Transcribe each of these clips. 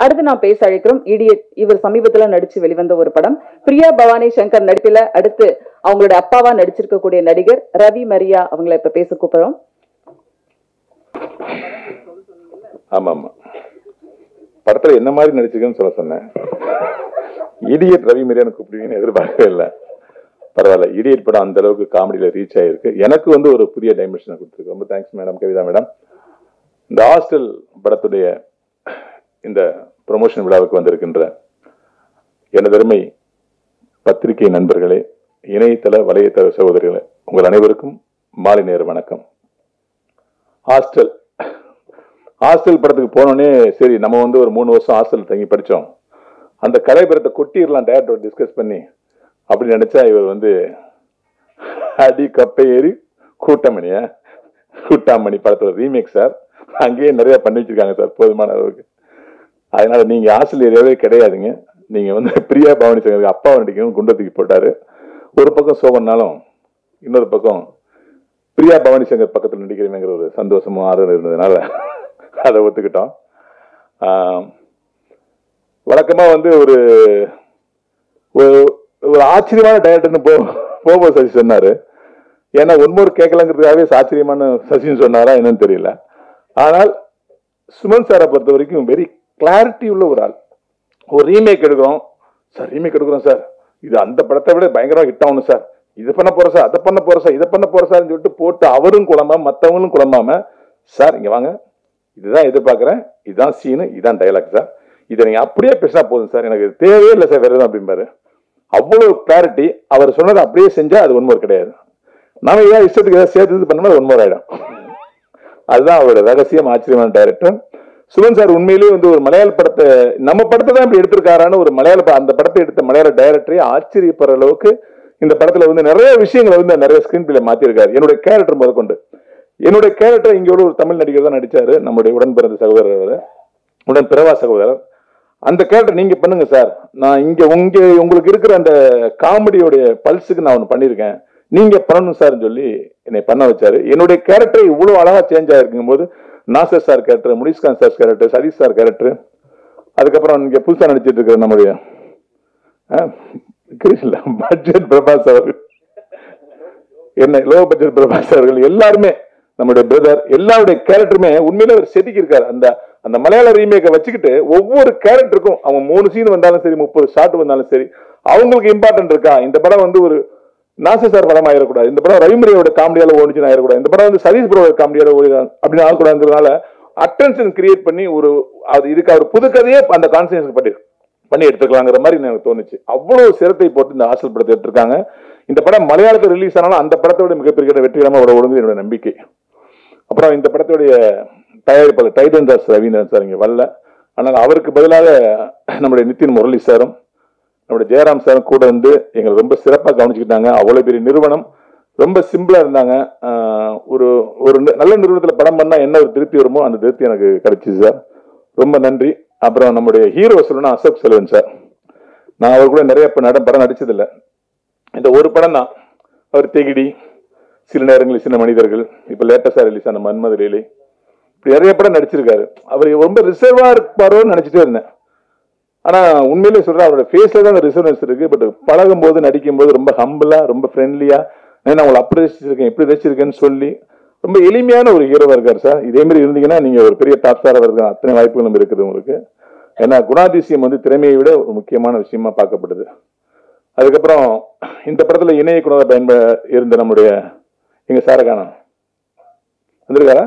அடுத்து நாம் பேச அழைக்கிறோம் இடியட் இவர் சமீபத்துல நடிச்சு வெளிவந்த ஒரு படம் பிரியா பவானி சங்கர் நடிப்பில அடுத்து அவங்களோட அப்பாவா நடிச்சிருக்கக்கூடிய நடிகர் ரவி மரியா அவங்கள இப்ப பேச கூப்பிடுறோம் ஆமா ஆமா படத்துல என்ன மாதிரி நடிச்சிருக்கேன்னு சொல்ல சொன்னேன் இடியட் ரவி மரியாதை கூப்பிடுவீங்கன்னு எதிர்பார்க்கவே இல்லை பரவாயில்ல இடியட் படம் அந்த அளவுக்கு காமெடியில ரீச் ஆயிருக்கு எனக்கு வந்து ஒரு புதிய டைமென்ஷனை கொடுத்துருக்கு ரொம்ப தேங்க்ஸ் மேடம் கவிதா மேடம் இந்த ஹாஸ்டல் படத்துடைய இந்த ப்ரொமோஷன் விழாவுக்கு வந்திருக்கின்ற எனது அருமை பத்திரிகை நண்பர்களே இணையதள வலையதள சகோதரிகளே உங்கள் அனைவருக்கும் மாலை நேர வணக்கம் ஹாஸ்டல் ஹாஸ்டல் படத்துக்கு போனோடனே சரி நம்ம வந்து ஒரு மூணு வருஷம் ஹாஸ்டல் தங்கி படித்தோம் அந்த கலைபுரத்தை கொட்டிடலாம் டேரக்டர் டிஸ்கஸ் பண்ணி அப்படி நினைச்சா இவர் வந்து அடி கப்பை ஏறி கூட்டமணிய கூட்டாமணி படத்தோட ரீமேக் சார் அங்கேயே நிறைய பண்ணி வச்சிருக்காங்க சார் போதுமான அளவுக்கு அதனால நீங்க ஹாஸ்டல் ஏரியாவே கிடையாதுங்க நீங்க வந்து பிரியா பவானி சங்கருக்கு அப்பா நடிக்கணும் குண்டை தூக்கி போட்டாரு ஒரு பக்கம் சோகன்னாலும் இன்னொரு பக்கம் பிரியா பவானி சங்கர் பக்கத்தில் நடிக்கிறீங்கிற ஒரு சந்தோஷமும் ஆர்வம் இருந்ததுனால அதை ஒத்துக்கிட்டோம் ஆம், வழக்கமா வந்து ஒரு ஒரு- ஒரு ஆச்சரியமான டயட்னு போ போபோ சசி சொன்னாரு ஏன்னா ஒன்மோர் கேட்கலங்கிறதுக்காகவே ஆச்சரியமான சசின்னு சொன்னாரா என்னன்னு தெரியல ஆனால் சுமன் சாரை பொறுத்த வரைக்கும் வெரி கிளாரிட்டி உள்ள ஒரு ஆள் ஒரு ரீமேக் எடுக்கிறோம் சார் ரீமேக் எடுக்கிறோம் சார் இது அந்த படத்தை விட பயங்கரமா ஹிட் ஆகணும் சார் இது பண்ண போறோம் சார் அதை பண்ண போறோம் சார் இதை பண்ண போறோம் சார்னு சொல்லிட்டு போட்டு அவரும் குழம்பாம மற்றவங்களும் குழம்பாம சார் இங்க வாங்க இதுதான் எதிர்பார்க்குறேன் இதுதான் சீனு இதுதான் டைலாக் சார் இதை நீங்க அப்படியே பேசினா போதும் சார் எனக்கு இது தேவையே இல்லை சார் வேற எதுவும் அப்படிம்பாரு அவ்வளவு கிளாரிட்டி அவர் சொன்னதை அப்படியே செஞ்சா அது ஒன்மோர் கிடையாது நாம ஏதாவது இஷ்டத்துக்கு ஏதாவது சேர்த்து இது பண்ணோம்னா அது ஒன்மோர் ஆயிடும் அதுதான் அவரோட ரகசியம் ஆச்சரியமான டைரக்டர் சுமன் சார் உண்மையிலேயே வந்து ஒரு மலையாள படத்தை நம்ம படத்தை தான் இப்படி எடுத்திருக்காரான்னு ஒரு மலையாள ப- அந்த படத்தை எடுத்த மலையாள டைரக்டரே ஆச்சரியப்படுற அளவுக்கு இந்த படத்துல வந்து நிறைய விஷயங்களை வந்து நிறைய ஸ்கிரீன் பிளே மாத்திருக்காரு என்னுடைய கேரக்டர் முதற்கொண்டு என்னுடைய கேரக்டர் இங்க உள்ள ஒரு தமிழ் நடிகர் தான் நடிச்சாரு நம்முடைய உடன் பிறந்த சகோதரர் அவரு. உடன் பிறவா சகோதரர் அந்த கேரக்டர் நீங்க பண்ணுங்க சார் நான் இங்க உங்க உங்களுக்கு இருக்கிற அந்த காமெடியோடைய பல்ஸுக்கு நான் ஒன்று பண்ணியிருக்கேன் நீங்க பண்ணணும் சார்னு சொல்லி என்னை பண்ண வச்சாரு என்னுடைய கேரக்டர் இவ்வளவு அழகா சேஞ்ச் ஆயிருக்கும் போது Nassar sir character Munishkanth sir character Sathish sir character அதுக்கப்புறம் இங்க புதுசா நடிச்சிட்டு இருக்கிற நம்முடைய கிருஷ்ண பட்ஜெட் பிரபாஸ் அவர் என்ன லோ பட்ஜெட் பிரபாஸ் அவர்கள் எல்லாருமே நம்முடைய பிரதர் எல்லாருடைய கேரக்டருமே உண்மையிலே அவர் செதுக்கி இருக்காரு அந்த அந்த மலையாள ரீமேக்கை வச்சுக்கிட்டு ஒவ்வொரு கேரக்டருக்கும் அவங்க மூணு சீன் வந்தாலும் சரி முப்பது ஷாட் வந்தாலும் சரி அவங்களுக்கு இம்பார்ட்டன்ட் இருக்கா இந்த படம் வந்து ஒரு நாச சார் படம் ஆயிடக்கூடாது இந்த படம் ரவிமுறையோட காமெடியால ஓடிச்சுன்னு ஆயிடக்கூடாது இந்த படம் வந்து சதீஷ் ப்ரோட காமெடியால ஓடி அப்படின்னு ஆகக்கூடாதுங்கிறதுனால அட்டென்ஷன் கிரியேட் பண்ணி ஒரு அது இதுக்கு அவர் புது கதையே அந்த கான்சன்ட்ரேஷன் பண்ணி பண்ணி எடுத்துக்கலாங்கிற மாதிரி எனக்கு தோணுச்சு அவ்வளவு சிரத்தை போட்டு இந்த ஹாஸ்டல் படத்தை எடுத்திருக்காங்க இந்த படம் மலையாளத்தில் ரிலீஸ் ஆனாலும் அந்த படத்தோட மிகப்பெரிய வெற்றிகரமாக விட ஒழுங்கு என்னோட நம்பிக்கை அப்புறம் இந்த படத்துடைய தயாரிப்பாளர் டைடன் தாஸ் ரவீந்திரன் சார் இங்க வரல ஆனால் அவருக்கு பதிலாக நம்முடைய நிதின் முரளி சாரும் நம்முடைய ஜெயராம் சாரும் கூட வந்து எங்களை ரொம்ப சிறப்பாக கவனிச்சுக்கிட்டாங்க அவ்வளவு பெரிய நிறுவனம் ரொம்ப சிம்பிளா இருந்தாங்க ஆஹ் ஒரு ஒரு ந- நல்ல நிறுவனத்துல படம் பண்ணா என்ன ஒரு திருப்தி வருமோ அந்த திருப்தி எனக்கு கிடைச்சிது சார் ரொம்ப நன்றி அப்புறம் நம்முடைய ஹீரோ சொல்லணும்னா அசோக் செல்வன் சார் நான் அவர் கூட நிறைய ப- நட- படம் நடிச்சதில்லை இந்த ஒரு படம் தான் அவர் தெகிடி சில நேரங்களில் சில மனிதர்கள் இப்போ லேட்டஸ்டாக ரிலீஸ் ஆன மன்மத லீலை இப்படி நிறைய படம் நடிச்சிருக்காரு அவர் ரொம்ப ரிசர்வா இருப்பாரோன்னு நினைச்சிட்டே இருந்தேன் ஆனா உண்மையிலே சொல்றேன் அவரோட ஃபேஸ்ல தான் ரிசர்வன்ஸ் இருக்கு பட் பழகும் போது நடிக்கும் போது ரொம்ப ஹம்பிளா ரொம்ப ஃப்ரெண்ட்லியா நான் உங்களை அப்படி ரசிச்சிருக்கேன் எப்படி ரசிச்சிருக்கேன்னு சொல்லி ரொம்ப எளிமையான ஒரு ஹீரோவா இருக்காரு சார் இதே மாதிரி இருந்தீங்கன்னா நீங்க ஒரு பெரிய டாப் ஸ்டாரா வருது அத்தனை வாய்ப்புகளும் இருக்குது உங்களுக்கு ஏன்னா குணாதிசயம் வந்து திறமையை விட ஒரு முக்கியமான விஷயமா பார்க்கப்படுது அதுக்கப்புறம் இந்த படத்துல இணைய குணத்தை பயன்ப இருந்த நம்முடைய எங்க சாரை காணோம் வந்திருக்காரா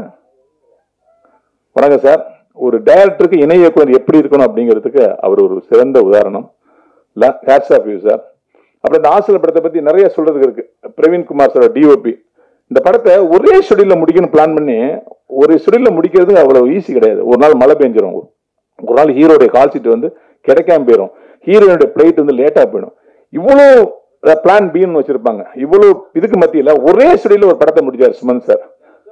வணக்கம் சார் ஒரு டைரக்டருக்கு இணை இயக்குனர் எப்படி இருக்கணும் அப்படிங்கிறதுக்கு அவர் ஒரு சிறந்த உதாரணம் ஹேட்ஸ் ஆஃப் யூ சார் அப்புறம் இந்த ஆசிரியர் படத்தை பத்தி நிறைய சொல்றதுக்கு இருக்கு பிரவீன் குமார் சார் டிஓபி இந்த படத்தை ஒரே ஷெடியூல்ல முடிக்கணும் பிளான் பண்ணி ஒரு ஷெடியூல்ல முடிக்கிறது அவ்வளவு ஈஸி கிடையாது ஒரு நாள் மழை பெஞ்சிரும் ஒரு நாள் ஹீரோடைய கால் சீட் வந்து கிடைக்காம போயிடும் ஹீரோயினுடைய பிளைட் வந்து லேட்டா போயிடும் இவ்வளவு பிளான் பின்னு வச்சிருப்பாங்க இவ்வளவு இதுக்கு மத்தியில ஒரே ஷெடியூல்ல ஒரு படத்தை முடிச்சார் சுமன் சார்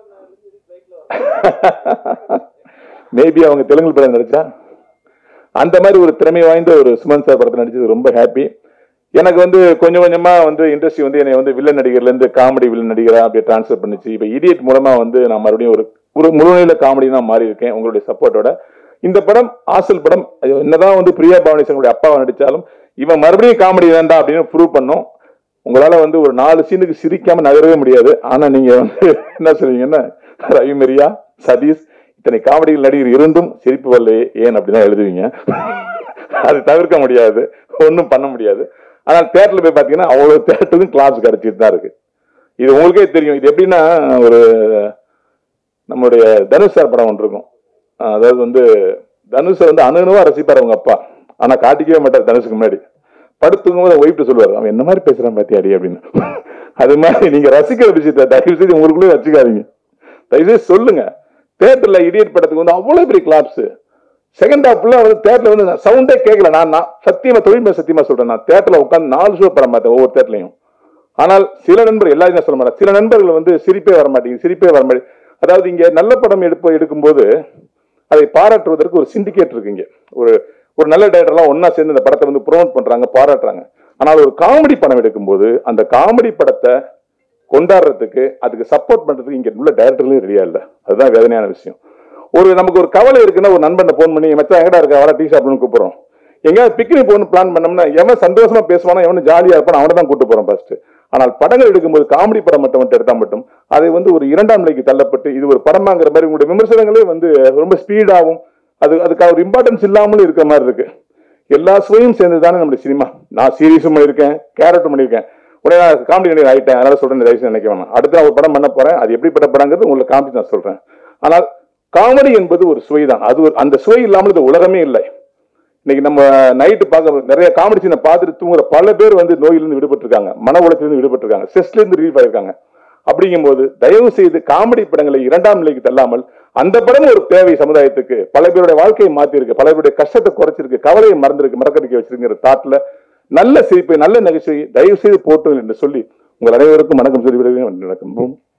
மேபி அவங்க தெலுங்கு படம் நடிச்சா அந்த மாதிரி ஒரு திறமை வாய்ந்த ஒரு சுமன் சார் படத்தில் நடிச்சது ரொம்ப ஹாப்பி எனக்கு வந்து கொஞ்சம் கொஞ்சமா வந்து இண்டஸ்ட்ரி வந்து என்னை வந்து வில்லன் நடிகர்ல இருந்து காமெடி வில்லன் நடிகரா அப்படியே ட்ரான்ஸ்ஃபர் பண்ணுச்சு இப்போ இடியட் மூலமா வந்து நான் மறுபடியும் ஒரு ஒரு முழுநிலை காமெடி தான் மாறி இருக்கேன் உங்களுடைய சப்போர்ட்டோட இந்த படம் ஆசல் படம் அது என்னதான் வந்து பிரியா பவானி சங்கருடைய அப்பாவை நடிச்சாலும் இவன் மறுபடியும் காமெடி வேண்டாம் அப்படின்னு ப்ரூவ் பண்ணோம் உங்களால வந்து ஒரு நாலு சீனுக்கு சிரிக்காம நகரவே முடியாது ஆனா நீங்க வந்து என்ன சொல்றீங்கன்னா ரவி மரியா சதீஷ் இத்தனை காமெடிகள் நடிகர் இருந்தும் சிரிப்பு வரலையே ஏன் அப்படிதான் எழுதுவீங்க அது தவிர்க்க முடியாது ஒன்றும் பண்ண முடியாது ஆனால் தேட்டர்ல போய் பார்த்தீங்கன்னா அவ்வளோ தேட்டருக்கும் கிளாஸ் கிடைச்சிட்டு தான் இருக்கு இது உங்களுக்கே தெரியும் இது எப்படின்னா ஒரு நம்மளுடைய தனுஷ் சார் படம் ஒன்று இருக்கும் அஹ் அதாவது வந்து தனுஷை வந்து அணுவா ரசிப்பார் அவங்க அப்பா ஆனா காட்டிக்கவே மாட்டார் தனுஷுக்கு முன்னாடி படுத்துக்கும் போது ஒய்ஃப்ட்டு சொல்லுவார் அவன் என்ன மாதிரி பேசுறான் பாத்தியாடி அப்படின்னு அது மாதிரி நீங்க ரசிக்கிற விஷயத்த தயவு செய்து உங்களுக்குள்ளே வச்சுக்காதீங்க தயவு செய்து சொல்லுங்க தேட்டர்ல இடியட் படத்துக்கு வந்து அவ்வளவு பெரிய கிளாப்ஸ் செகண்ட் ஹாஃப்ல வந்து தேட்டர்ல வந்து சவுண்டே கேட்கல நான் நான் சத்தியமா தொழில் மேல சத்தியமா சொல்றேன் நான் தேட்டர்ல உட்காந்து நாலு ஷோ படம் பார்த்தேன் ஒவ்வொரு தேட்டர்லையும் ஆனால் சில நண்பர் எல்லாரும் நான் சொல்ல மாட்டேன் சில நண்பர்கள் வந்து சிரிப்பே வர மாட்டேங்குது சிரிப்பே வர மாட்டேங்குது அதாவது இங்க நல்ல படம் எடுப்ப எடுக்கும்போது அதை பாராட்டுவதற்கு ஒரு சிண்டிகேட் இருக்கு இங்க ஒரு ஒரு நல்ல டேரக்டர்லாம் ஒண்ணா சேர்ந்து இந்த படத்தை வந்து ப்ரோமோட் பண்றாங்க பாராட்டுறாங்க ஆனால் ஒரு காமெடி படம் எடுக்கும்போது அந்த காமெடி படத்தை கொண்டாடுறதுக்கு அதுக்கு சப்போர்ட் பண்றதுக்கு இங்க உள்ள டைரக்டர்களே ரெடியா இல்ல அதுதான் வேதனையான விஷயம் ஒரு நமக்கு ஒரு கவலை இருக்குன்னா ஒரு நண்பனை ஃபோன் பண்ணி மச்சான் எங்கடா இருக்க வர டீ சாப்பிடணும்னு கூப்பிடுறோம் எங்கேயாவது பிக்னிக் போகணும் பிளான் பண்ணோம்னா எவன் சந்தோஷமா பேசுவானோ எவன் ஜாலியா இருப்பானோ அவனை தான் கூட்டு போறோம் ஃபர்ஸ்ட் ஆனால் படங்கள் எடுக்கும்போது காமெடி படம் மட்டும் மட்டும் எடுத்தா மட்டும் அதை வந்து ஒரு இரண்டாம் நிலைக்கு தள்ளப்பட்டு இது ஒரு படமாங்கிற மாதிரி உங்களுடைய விமர்சனங்களே வந்து ரொம்ப ஸ்பீடாகவும் அது அதுக்காக ஒரு இம்பார்ட்டன்ஸ் இல்லாமலும் இருக்கிற மாதிரி இருக்கு எல்லா சுவையும் சேர்ந்து தானே நம்முடைய சினிமா நான் சீரியஸும் பண்ணியிருக்கேன் கேரக்டர் பண்ணியிருக்கேன் உடனே நான் காமெடி நடிகர் ஆயிட்டேன் அதனால சொல்றேன் தயவுசெய்து நினைக்க வேணாம் அடுத்து நான் ஒரு படம் பண்ண போறேன் அது எப்படிப்பட்ட படங்கிறது உங்களுக்கு காமெடி நான் சொல்றேன் ஆனால் காமெடி என்பது ஒரு சுவை தான் அது ஒரு அந்த சுவை இல்லாமல் இது உலகமே இல்லை இன்னைக்கு நம்ம நைட்டு பார்க்க நிறைய காமெடி சீனை பார்த்துட்டு தூங்குற பல பேர் வந்து நோயிலிருந்து விடுபட்டிருக்காங்க மன உளைச்சிலிருந்து விடுபட்டிருக்காங்க ஸ்ட்ரெஸ்ல இருந்து ரிலீஃப் ஆயிருக்காங்க அப்படிங்கும்போது தயவு செய்து காமெடி படங்களை இரண்டாம் நிலைக்கு தள்ளாமல் அந்த படம் ஒரு தேவை சமுதாயத்துக்கு பல பேருடைய வாழ்க்கையை மாத்திருக்கு பல பேருடைய கஷ்டத்தை குறைச்சிருக்கு கவலையை மறந்திருக்கு மறக்கடிக்க வச்சிருக்கிற தாட்ல நல்ல சிரிப்பை நல்ல நகைச்சுவை தயவு செய்து போட்டு என்று சொல்லி உங்கள் அனைவருக்கும் வணக்கம் சொல்லி விடுவேன் வணக்கம்